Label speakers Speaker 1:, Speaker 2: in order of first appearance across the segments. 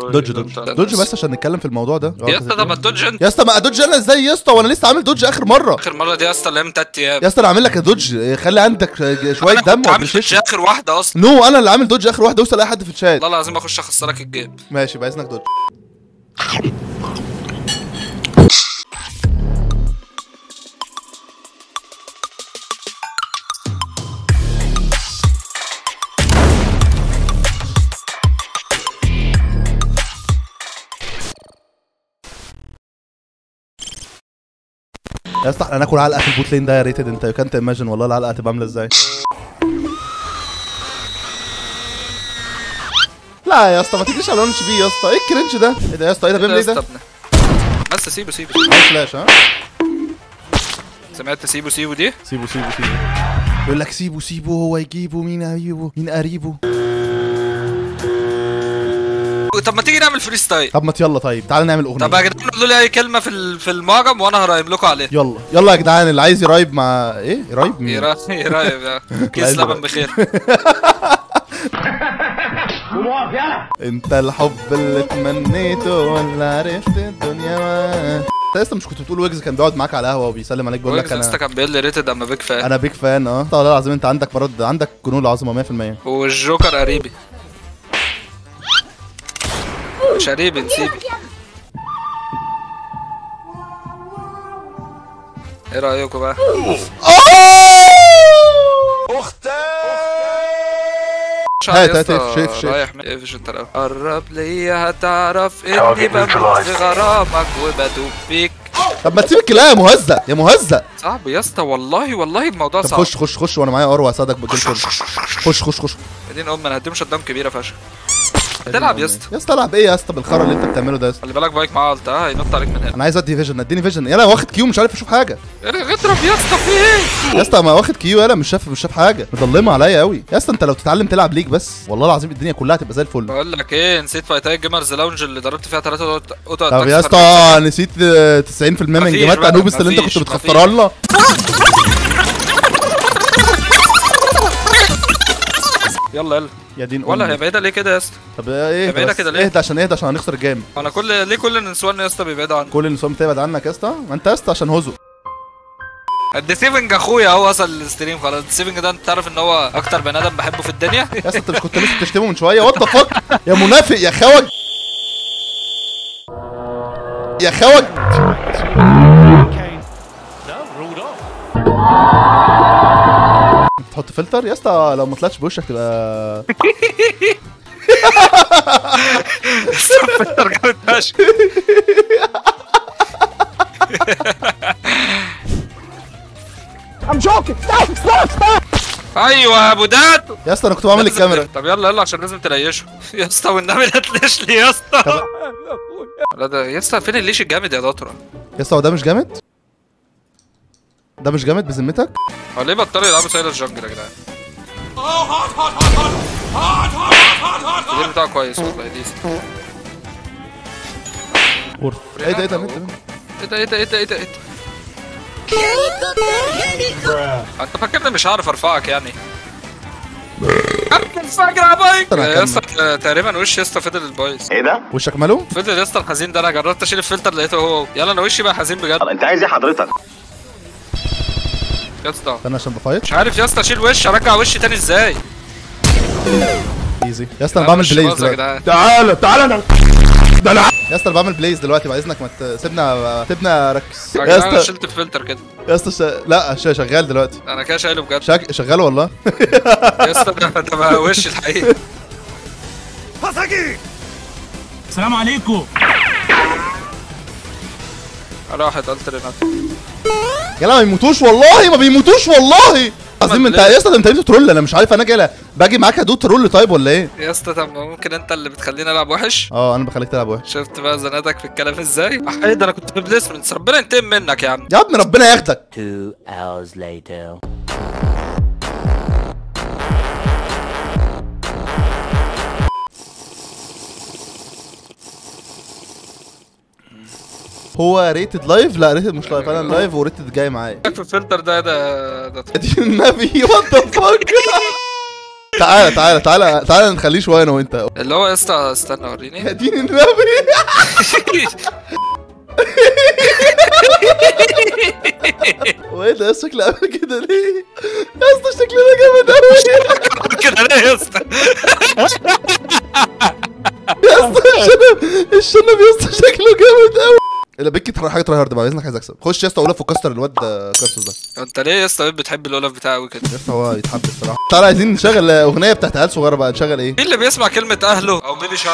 Speaker 1: دوج دوج دوج بس عشان نتكلم في الموضوع ده
Speaker 2: يا اسطى طب ما تدوج انت
Speaker 1: يا اسطى ما ادوج انا ازاي يا اسطى وانا لسه عامل دوج اخر مره
Speaker 2: اخر مره دي يا اسطى اللي هي من تلات ايام
Speaker 1: يا اسطى انا عامل لك دوج خلي عندك شويه
Speaker 2: أنا
Speaker 1: دم
Speaker 2: كنت عامل
Speaker 1: وابريشيشن
Speaker 2: دوج اخر واحده اصلا
Speaker 1: نو انا اللي عامل دوج اخر واحده اوصل اي حد في الشات
Speaker 2: والله العظيم اخش اخسرك الجيم
Speaker 1: ماشي بقى اذنك دوج يا اسطى احنا هناكل علقه في البوت لين ده يا ريتد انت كانت ايماجن والله العلقه هتبقى عامله ازاي لا يا اسطى ما تجيش على لونش بي يا اسطى ايه الكرنج ده ايه ده يا اسطى ايه ده بيعمل ايه ده
Speaker 2: بس سيبه سيبه
Speaker 1: عايز فلاش ها
Speaker 2: سمعت سيبه سيبه دي
Speaker 1: سيبه سيبه سيبه يقول لك سيبه سيبه هو يجيبه مين قريبه مين قريبه
Speaker 2: طب ما تيجي نعمل فري ستايل
Speaker 1: طب ما يلا طيب تعالى نعمل
Speaker 2: طب يا
Speaker 1: اغنيه
Speaker 2: جدعان قولوا لي اي كلمه في ال- في المعجم وانا هرايم لكم عليها
Speaker 1: يلا يلا يا جدعان اللي عايز يرايب مع ايه يرايب مين
Speaker 2: يرايم يرايم يا كيس
Speaker 1: عايز
Speaker 2: لبن بخير
Speaker 1: انت الحب اللي تمنيته ولا عرفت الدنيا ما انت لسه مش كنت بتقول ويجز كان بيقعد معاك على القهوه وبيسلم عليك بيقول لك
Speaker 2: ويجز لسه
Speaker 1: انا
Speaker 2: كان بيقول لي ريتد اما بيج فان
Speaker 1: انا بيك فان اه والله العظيم انت عندك مرض عندك جنون العظمه 100%
Speaker 2: والجوكر قريبي مش قريبي نسيبي ايه رايكم بقى مش
Speaker 1: هات،
Speaker 2: عارف
Speaker 1: هات،
Speaker 2: يا
Speaker 1: اقفش،
Speaker 2: اسطى
Speaker 1: اقفش،
Speaker 2: رايح من اقفش انت الأول. قرب ليا هتعرف اني بموت في غرامك وبدوب فيك
Speaker 1: طب ما تسيب الكلام يا مهزأ يا مهزأ
Speaker 2: صعب يا اسطى والله والله الموضوع
Speaker 1: طب
Speaker 2: صعب
Speaker 1: خش خش خش وانا معايا ار وهساعدك بالجيم كله خش خش خش
Speaker 2: بعدين ام انا هديهم شدام كبيره فشخ هتلعب يا اسطى
Speaker 1: يا اسطى العب ايه يا اسطى بالخرا اللي انت بتعمله ده يا اسطى
Speaker 2: خلي بالك بايك معاه قلت اه هينط عليك من هنا
Speaker 1: انا عايز ادي فيجن اديني فيجن يلا واخد كيو مش عارف اشوف حاجه
Speaker 2: اضرب يا اسطى في ايه
Speaker 1: يا اسطى ما واخد كيو يلا مش شايف مش شايف حاجه مظلمه عليا قوي يا اسطى انت لو تتعلم تلعب ليج بس والله العظيم الدنيا كلها هتبقى زي الفل
Speaker 2: بقول لك ايه نسيت فايتاي جيمرز لاونج اللي ضربت فيها ثلاثة اوتو
Speaker 1: طب يا اسطى نسيت آه، 90% من
Speaker 2: مفيش
Speaker 1: جيمات
Speaker 2: بقى،
Speaker 1: انوبس اللي انت
Speaker 2: مفيش،
Speaker 1: كنت بتخسرها لنا
Speaker 2: يلا يلا
Speaker 1: يا دين
Speaker 2: ولا هي
Speaker 1: امي
Speaker 2: بعيدة ليه كده يا اسطى
Speaker 1: طب ايه
Speaker 2: هي بعيدة
Speaker 1: بس
Speaker 2: كده ليه؟
Speaker 1: اهدى عشان اهدى عشان هنخسر الجيم
Speaker 2: انا كل ليه كل النسوان يا اسطى بيبعدوا عني
Speaker 1: كل النسوان بتبعد عنك يا اسطى ما انت يا اسطى عشان هزو
Speaker 2: الديسيفنج اخويا هو اصلا الستريم خلاص الديسيفنج ده انت تعرف ان هو اكتر بني ادم بحبه في الدنيا
Speaker 1: يا اسطى انت مش كنت لسه بتشتمه من شويه وات ذا فاك يا منافق يا خوج يا خوج انت تحط فلتر يا اسطى لو ما طلعتش بوشك تبقى
Speaker 2: فلتر جامد فشخ ايوه يا ابو داد
Speaker 1: يا اسطى انا كنت بعمل الكاميرا
Speaker 2: طب يلا يلا عشان لازم تريشه يا اسطى والنبي لا تليش لي يا اسطى لا ده يا اسطى فين الليش الجامد يا دطرة
Speaker 1: يا اسطى هو ده مش جامد ده مش جامد بذمتك
Speaker 2: هو ليه بطلوا يلعبوا سايلر جانجل يا جدعان الجيم بتاعه كويس والله ديسنت
Speaker 1: ايه ده ايه ده ايه ده
Speaker 2: ايه ده ايه ده ايه ده ايه ده ايه ده انت فاكرني مش هعرف ارفعك يعني الفجر يا بايك
Speaker 1: أنا
Speaker 2: يا اسطى تقريبا وش يا اسطى فضل البايظ
Speaker 1: وشك ماله
Speaker 2: فضل يا اسطى الحزين ده انا جربت اشيل الفلتر لقيته هو يلا انا وشي بقى حزين بجد
Speaker 3: انت عايز ايه حضرتك؟
Speaker 2: يا اسطى
Speaker 1: استنى عشان بفايت
Speaker 2: مش عارف يا اسطى اشيل وش ارجع وشي تاني ازاي
Speaker 1: ايزي يا اسطى انا بعمل
Speaker 2: مش
Speaker 1: بلايز
Speaker 2: باظ يا
Speaker 1: دلوقتي
Speaker 2: جدعان
Speaker 3: تعالى تعالى انا
Speaker 1: يا اسطى انا بعمل بلايز دلوقتي بعد اذنك ما ت- سيبنا سيبنا ركز
Speaker 2: يا
Speaker 1: يا
Speaker 2: جدعان انا
Speaker 1: اسطى
Speaker 2: شلت الفلتر كده
Speaker 1: يا اسطى ش... لا ش... شغال دلوقتي
Speaker 2: انا كده شايله بجد
Speaker 1: شغ... شغال والله
Speaker 2: يا اسطى ده ده بقى وشي الحقيقي
Speaker 4: السلام عليكم
Speaker 2: انا واحد قلت رينات
Speaker 1: يا لا ما بيموتوش والله ما بيموتوش والله عظيم انت يا اسطى انت ليه ترول انا مش عارف انا جاي باجي معاك ادوت ترول طيب ولا ايه
Speaker 2: يا اسطى طب ممكن انت اللي بتخليني العب وحش
Speaker 1: اه انا بخليك تلعب وحش
Speaker 2: شفت بقى زناتك في الكلام ازاي احيد ده انا كنت في بليسمنتس ربنا ينتقم منك يا عم
Speaker 1: يا ابني ربنا ياخدك
Speaker 5: Two hours later.
Speaker 1: هو ريتد لايف لا ريتد مش لايف انا لايف وريتد جاي معايا
Speaker 2: في الفلتر ده ده ده
Speaker 1: دي النبي وات ذا فاك تعالى تعالى تعالى تعالى نخليه شويه انا وانت
Speaker 2: اللي هو يا اسطى استنى وريني
Speaker 1: يا دين النبي هو ايه ده يا اسطى شكله عامل كده ليه؟ يا اسطى شكلنا جامد قوي
Speaker 2: كده ليه يا اسطى
Speaker 1: يا اسطى الشنب الشنب يا اسطى شكله جامد قوي الا بيكي ترى حاجه تراي هارد بعد اذنك عايز اكسب خش يا اسطى اولف وكسر الواد ده كارسوس ده
Speaker 2: انت ليه يا اسطى بتحب الاولف بتاعه قوي كده
Speaker 1: يا اسطى هو يتحب الصراحه تعالى عايزين نشغل اغنيه بتاعت عيال صغيره بقى نشغل ايه؟
Speaker 2: مين اللي بيسمع كلمة أهله أو بيبي شارك؟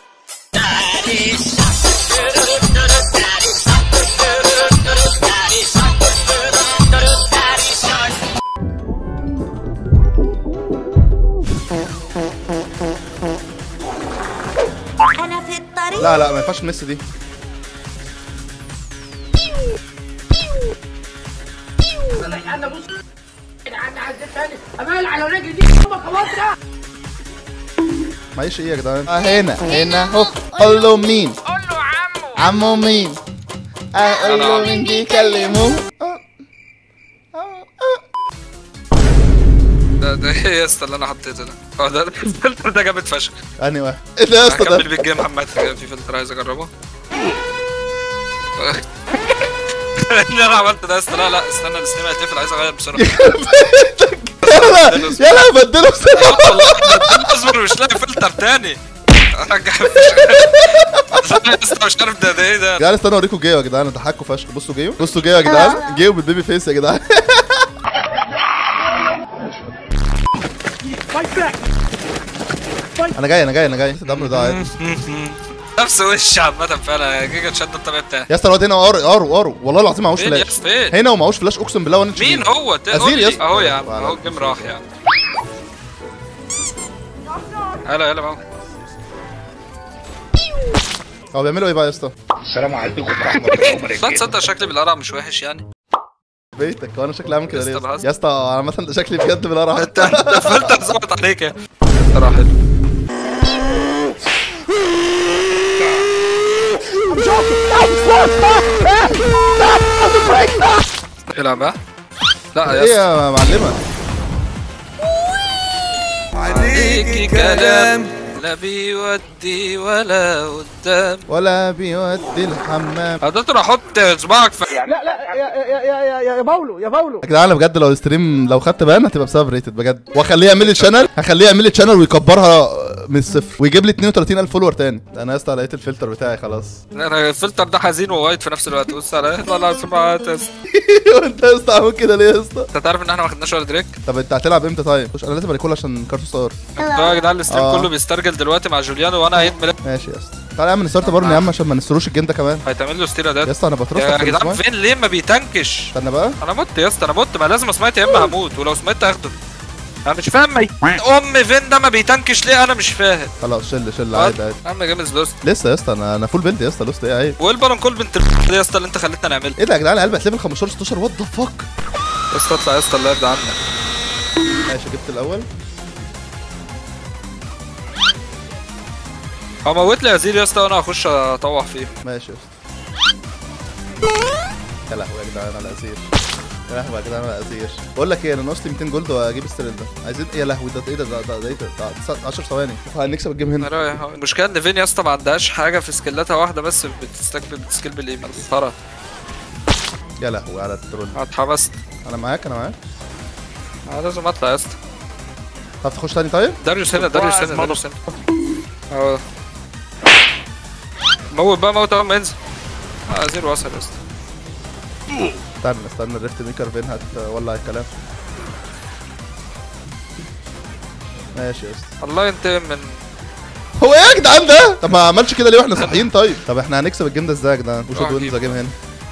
Speaker 3: انا في الطريق
Speaker 1: لا لا ما ينفعش نمس دي
Speaker 6: انا بص انا عايز تاني امال على رجلي دي خلاص ده
Speaker 1: معيش ايه يا جدعان؟ آه هنا هنا اهو قول له مين؟
Speaker 6: قول له عمو
Speaker 1: عمو مين؟ اقول له مين بيكلموه؟ آه. آه، آه.
Speaker 2: ده ده ايه يا اسطى اللي أنا حطيته ده؟ هو ده الفلتر ده جامد فشخ
Speaker 1: انهي واحد؟ ايه ده يا اسطى
Speaker 2: هكمل
Speaker 1: ده؟
Speaker 2: بالجيم محمد في فلتر عايز أجربه اللي أنا عملت ده يا اسطى لا لا استنى الستريم هيتقفل عايز أغير بسرعة
Speaker 1: يلا يلا بدله بسرعه
Speaker 2: والله اصبر مش لاقي فلتر تاني رجع يا اسطى مش عارف ده ده ايه ده
Speaker 1: يا جدعان استنى اوريكم جيو يا جدعان ضحكوا فشخ بصوا جيو بصوا جيو يا جدعان جيو بالبيبي فيس يا جدعان انا جاي انا جاي انا جاي الدم ده عادي
Speaker 2: نفس وش عامة فعلا يا جيجا شد الطبيعي بتاعي
Speaker 1: يا اسطى الواد هنا قارو قارو قارو والله العظيم معهوش
Speaker 2: فين يا
Speaker 1: فلاش
Speaker 2: اسطى فين؟
Speaker 1: هنا ومعهوش فلاش اقسم بالله وانا
Speaker 2: مين هو؟ تا-
Speaker 1: أزير
Speaker 2: قول
Speaker 1: يا
Speaker 2: لي.
Speaker 1: اسطى.
Speaker 2: اهو يا عم
Speaker 1: وعلى
Speaker 2: اهو الجيم راح يا عم هلا هلا ماما
Speaker 1: هو بيعملوا ايه بقى يا اسطى؟
Speaker 2: لا تصدق شكلي بالقرع مش وحش يعني
Speaker 1: بيتك هو انا شكلي عامل كده
Speaker 2: يا
Speaker 1: ليه يا
Speaker 2: اسطى
Speaker 1: اسطى؟
Speaker 2: بهزر.
Speaker 1: يا اسطى انا مثلا ده شكلي بجد بالقرع
Speaker 2: انت انت فلتر ظبط عليك يا صراحة حلو العب ها لا يا
Speaker 1: ايه
Speaker 2: اسطى
Speaker 1: يا معلمه؟
Speaker 2: عليكي كلام لا بيودي ولا قدام
Speaker 1: ولا بيودي الحمام
Speaker 2: هتقدر احط صباعك في
Speaker 1: يا جدعان انا بجد لو الستريم لو خدت بان هتبقى بسبب ريتد بجد واخليه يعمل لي شانل هخليه يعمل لي شانل ويكبرها من الصفر ويجيب لي 32000 فولور تاني انا يا اسطى لقيت الفلتر بتاعي خلاص
Speaker 2: انا الفلتر ده حزين ووايد في نفس الوقت بص على طلع سمعت
Speaker 1: وانت يا اسطى عامل كده ليه يا اسطى
Speaker 2: انت تعرف ان احنا ما خدناش ولا دريك
Speaker 1: طب انت هتلعب امتى طيب مش انا لازم اريكول عشان كارتو صغير
Speaker 2: انتوا يا جدعان الستريم
Speaker 1: آه.
Speaker 2: كله بيسترجل دلوقتي مع جوليانو وانا عيد ميلاد
Speaker 1: ماشي يا اسطى تعالى يا عم نستارت بارن يا عم عشان ما نسروش الجيم ده كمان
Speaker 2: هيتعمل له ستيرا
Speaker 1: يا
Speaker 2: ده
Speaker 1: اسطى انا بترصد
Speaker 2: يا
Speaker 1: في
Speaker 2: جدعان
Speaker 1: الأسبوع.
Speaker 2: فين ليه ما بيتنكش
Speaker 1: استنى بقى
Speaker 2: انا مت يا اسطى انا مت ما لازم سمعت يا اما هموت ولو سمعت هاخده انا مش فاهم ما ام فين ده ما بيتنكش ليه انا مش فاهم
Speaker 1: خلاص شل شل عادي عادي
Speaker 2: يا عم جيمز لوست
Speaker 1: لسه يا اسطى انا انا فول بيلد يا اسطى لوست ايه عيب
Speaker 2: والبالون كل بنت ال- دي يا اسطى اللي انت خليتنا نعملها
Speaker 1: ايه ده يا جدعان قلبي هتليفل 15 16 وات ذا فاك
Speaker 2: يا اسطى اطلع يا اسطى اللايف ده عنك
Speaker 1: ماشي جبت الاول
Speaker 2: هو موت لي ازير يا اسطى وانا هخش اطوح فيه
Speaker 1: ماشي يا اسطى يا لهوي يا جدعان على الازير يا لهوي يا جدعان على الازير بقول لك ايه انا ناقص لي 200 جولد واجيب الستريل ده عايزين يا لهوي ده ايه ده ده ده ده ايه ده ده 10 ثواني هنكسب الجيم
Speaker 2: انا
Speaker 1: هنا
Speaker 2: رايح أهو. المشكله ان فين يا اسطى ما عندهاش حاجه في سكيلاتها واحده بس بتستكبل بتسكيل بالايميل مسخره
Speaker 1: يا لهوي على الترول
Speaker 2: اتحبست
Speaker 1: انا معاك انا معاك
Speaker 2: انا لازم اطلع يا اسطى
Speaker 1: تعرف تخش تاني طيب
Speaker 2: داريوس هنا داريوس هنا داريوس هنا اهو موت بقى موت اول ما ينزل اه زيرو وصل يا اسطى
Speaker 1: استنى استنى الريفت ميكر فين هتولع الكلام ماشي يا اسطى
Speaker 2: الله ينتقم من
Speaker 1: هو ايه يا جدعان ده؟ طب ما عملش كده ليه واحنا صاحيين طيب؟ طب احنا هنكسب الجيم ده ازاي يا جدعان؟ وش
Speaker 2: روح
Speaker 1: وينز
Speaker 2: جيب.
Speaker 1: جيم هنا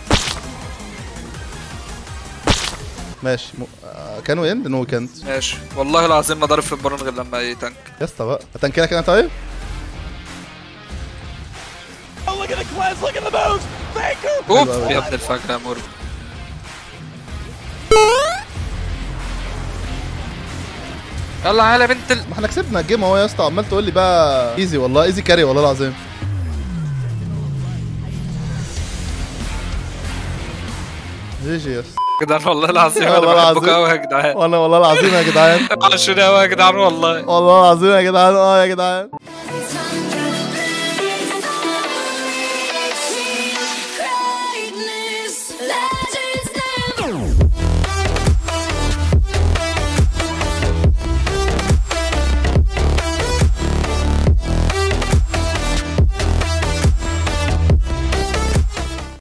Speaker 1: ماشي م... آه كان وين؟ نو كانت
Speaker 2: ماشي والله العظيم ما ضارب في البارون غير لما يتنك
Speaker 1: يا اسطى بقى هتنكلك كده طيب؟
Speaker 2: اوف
Speaker 1: أوي.
Speaker 2: يا ابن الفجر يا مورب يلا يلا يا بنت ال...
Speaker 1: ما احنا كسبنا الجيم اهو يا اسطى عمال تقول لي بقى ايزي والله ايزي كاري والله العظيم جي جي يس
Speaker 2: يا جدعان والله العظيم انا
Speaker 1: والله
Speaker 2: بحبكم
Speaker 1: العظيم.
Speaker 2: قوي يا جدعان
Speaker 1: وانا والله العظيم يا جدعان
Speaker 2: عشان قوي يا جدعان والله
Speaker 1: والله العظيم يا جدعان اه يا جدعان